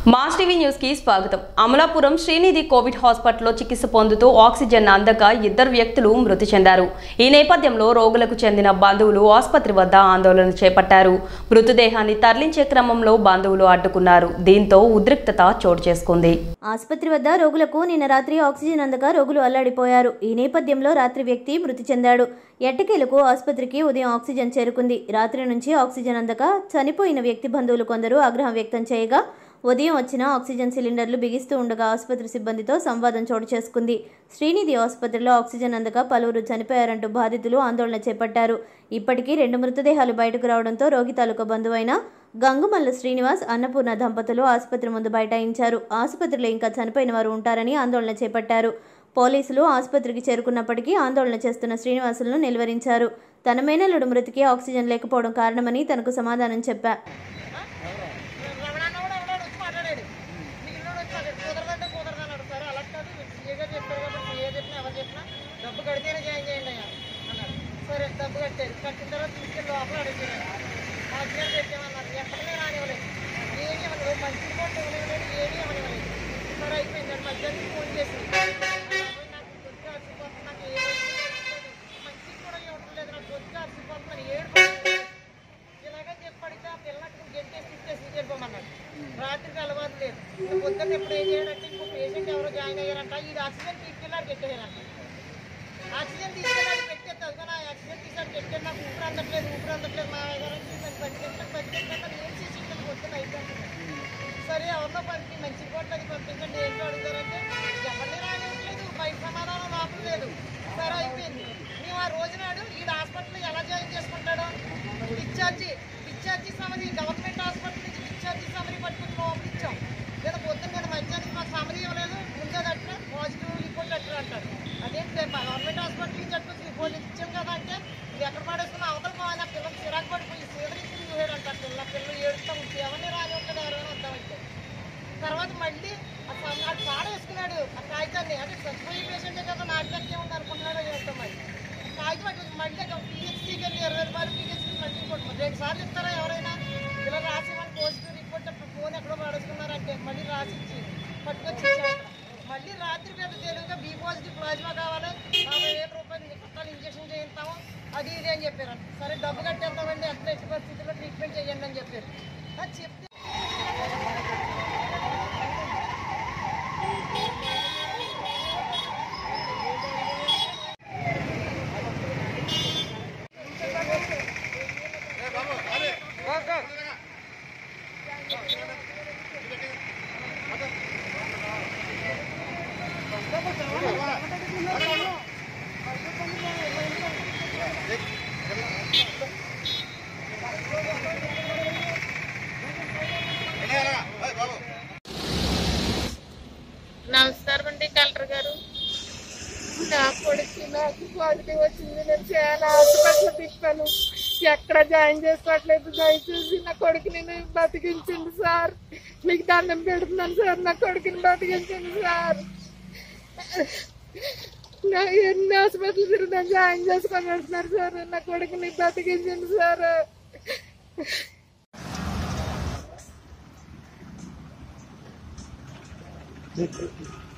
Mass TV news కి స్వాగతం Amalapuram Srinidhi Covid హాస్పిటల్లో చికిత్స పొందుతూ ఆక్సిజన్ అందక ఇద్దరు వ్యక్తులు మృతి చెందారు ఈ నేపథ్యంలో రోగులకు చెందిన బంధువులు ఆసుపత్రి వద్ద ఆందోళన చేపట్టారు మృతదేహాన్ని తరలించే క్రమంలో బంధువులు అడ్డుకున్నారు దీంతో ఉద్రిక్తత చోటు చేసుకుంది ఆసుపత్రి వద్ద రోగులకు నిన్న రాత్రి ఆక్సిజన్ అందక రోగులు అల్లాడిపోయారు ఈ నేపథ్యంలో రాత్రి వ్యక్తి మృతి చెందాడు ఎట్టకేలకు ఆసుపత్రికి ఉదయం ఆక్సిజన్ చేరుకుంది రాత్రి నుంచి ఆక్సిజన్ అందక చనిపోయిన వ్యక్తి బంధువులు కొందరు ఆగ్రహం వ్యక్తం చేయగా ఉదయం వచ్చిన ఆక్సిజన్ సిలిండర్లు బిగిస్తూ ఉండగా ఆసుపత్రి సిబ్బందితో సంవాదం చోటు చేసుకుంది శ్రీనిధి ఆసుపత్రిలో ఆక్సిజన్ అందక పలువురు చనిపోయారంటూ బాధితులు ఆందోళన చేపట్టారు ఇప్పటికీ రెండు మృతదేహాలు బయటకు రావడంతో రోగి తాలూకా బంధువైన గంగుమల్ల శ్రీనివాస్ అన్నపూర్ణ దంపతులు ఆసుపత్రి ముందు బైఠాయించారు ఆసుపత్రిలో ఇంకా చనిపోయిన వారు ఉంటారని ఆందోళన చేపట్టారు పోలీసులు ఆసుపత్రికి చేరుకున్నప్పటికీ ఆందోళన చేస్తున్న శ్రీనివాసులను నిలువరించారు తన మేనల్లుడు మృతికి ఆక్సిజన్ లేకపోవడం కారణమని తనకు సమాధానం చెప్పా రమణాన్న కూడా ఎవడో వచ్చి మాట్లాడాడు మిగిలినోడు వచ్చి మాట్లాడు కుదరదంటే కుదరదు అన్నాడు సరే అలా కాదు సీఏగా చెప్పారు కాబట్టి ఏ చెప్పినా ఎవరు చెప్పినా డబ్బు కడితేనే జాయిన్ చేయండి అయ్యా అన్నారు సరే డబ్బు కట్టారు కట్టిన తర్వాత తీసుకెళ్ళి లోపల అడిగారు హాస్పిటల్ పెట్టామన్నారు ఎక్కడనే రానివ్వలేదు ఏమీ ఇవ్వలేదు మంచి రిపోర్ట్ ఇవ్వలేదు ఏమీ ఇవ్వలేదు సరే అయిపోయింది నేను మధ్యాహ్నం ఫోన్ చేసి నాకు కొద్దిగా అలసిపోతుంది నాకు ఏ మంచి కూడా ఇవ్వడం లేదు నాకు కొద్దిగా అలసిపోతున్నాను ఏడు ఇలాగని చెప్పి అడిగితే ఆ పిల్లకి గెంటేసి ఇచ్చేసి వెళ్ళిపోమన్నాడు రాత్రికి అలవాటు లేదు ఇంకా పొద్దున్న ఎప్పుడు ఏం చేయాలంటే ఇంకో పేషెంట్ ఎవరో జాయిన్ అయ్యారంట ఇది ఆక్సిజన్ తీసుకెళ్ళాడు పెట్టేయారంట ఆక్సిజన్ తీసుకెళ్ళాడు పెట్టేది కానీ ఆ ఆక్సిజన్ తీసాడు పెట్టాడు నాకు ఊపిరి అందట్లేదు ఊపిరి అందట్లేదు మా గారు బతికెట్టాను బతికెట్టాను ఏం చేసి ఇక్కడ పొద్దున్న అయిపోయింది సరే ఎవరినో పంపి మంచి కోట్లు అది పంపించండి ఏంటో అడుగుతారంటే ఎవరిని రానివ్వట్లేదు బయట సమాధానం లోపల లేదు సరే అయిపోయింది మేము ఆ రోజు నాడు ఈ హాస్పిటల్లో ఎలా జాయిన్ చేసుకుంటాడో discharge discharge summary government hospital నుంచి డిశ్చార్జి సమరి పట్టుకుని లోపల ఇచ్చాం లేదా పొద్దున్న నేను మధ్యాహ్నం మాకు సమరి ఇవ్వలేదు ముందే అట్లా పాజిటివ్ రిపోర్ట్ అట్లా అంటారు అదేంటి గవర్నమెంట్ హాస్పిటల్ నుంచి అట్టుకొచ్చి రిపోర్ట్ ఇచ్చాం కదా అంటే ఇది ఎక్కడ పడేసుకున్న అవతల పోవాలి ఆ పిల్లలు చిరాకు పడిపోయి సీదరించి చూసాడు అంటారు పిల్ల పిల్లలు ఏడుస్తూ ఉంటే ఎవరిని రానివ్వట్లేదు ఎవరైనా వద్దామంటే తర్వాత మళ్ళీ ఆ సమ్- ఆ కాడ వేసుకున్నాడు ఆ కాగితాన్ని అంటే చచ్చిపోయే పేషెంటే కదా నాకు లెక్కే ఉంది అనుకుంటున్నాడో చేస్తాం మరి కాగితం అటు మళ్ళీ పిహెచ్సీకి వెళ్ళి ఇరవై రూపాయలు పిహెచ్సీ మళ్ళీ కొట్టుకుంటారు రెండు సార్లు ఇస్తారా ఎవరైనా ఇలా రాసి మన పాజిటివ్ రిపోర్ట్ అప్పుడు ఫోన్ ఎక్కడో పడేసుకున్నారంటే మళ్ళీ రాసి ఇచ్చి పట్టుకొచ్చి ఇచ్చారు మళ్ళీ రాత్రి పెద్ద తెలుగుగా బీ పాజిటివ్ ప్లాజ్మా కావాలి యాభై వేల రూపాయలు మీకు పట్టాలి ఇంజక్షన్ చేయిస్తాము అది ఇది అని చెప్పారు సరే డబ్బు కట్టేద్దామండి అట్లా ఎట్టి పరిస్థితుల్లో ట్రీట్మెంట్ చేయండి అని చెప్పారు అది చెప్తే నమస్కారం అండి కలెక్టర్ గారు నా కొడుకు నాకు పాజిటివ్ వచ్చింది నేను చాలా హాస్పిటల్ తిప్పాను ఎక్కడ జాయిన్ చేసుకోవట్లేదు దయచేసి నా కొడుకుని నేను బతికించండి సార్ మీకు దండం పెడుతున్నాను సార్ నా కొడుకుని బతికించండి సార్ నా ఎన్ని హాస్పిటల్ తిరుగుతా జాయిన్ చేసుకొని వెళ్తున్నారు సార్ నా కొడుకుని బతికించండి సార్ Thank you.